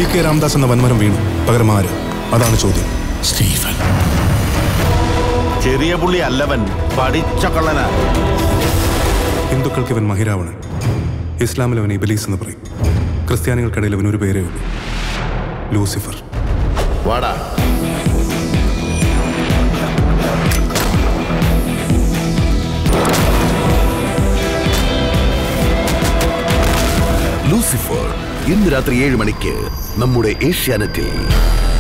T K Ramdas എന്ന വൻമരം വീണു പകരം ആര് അതാണ് ചോദ്യം സ്റ്റീഫൻ ചെറിയ പുള്ളി അല്ലവൻ പഠിച്ച കള്ളനാ ഹിന്ദുക്കൾക്ക് ഇവൻ മഹിരാവണൻ ഇസ്ലാമിൽ അവൻ ഇബലീസ് എന്ന് പറയും ക്രിസ്ത്യാനികൾക്കിടയിൽ അവൻ ഒരു പേരേ ഉള്ളൂ ലൂസിഫർ വാടാ ലൂസിഫർ ഇന്ന് രാത്രി ഏഴ് മണിക്ക് നമ്മുടെ ഏഷ്യാനെറ്റിൽ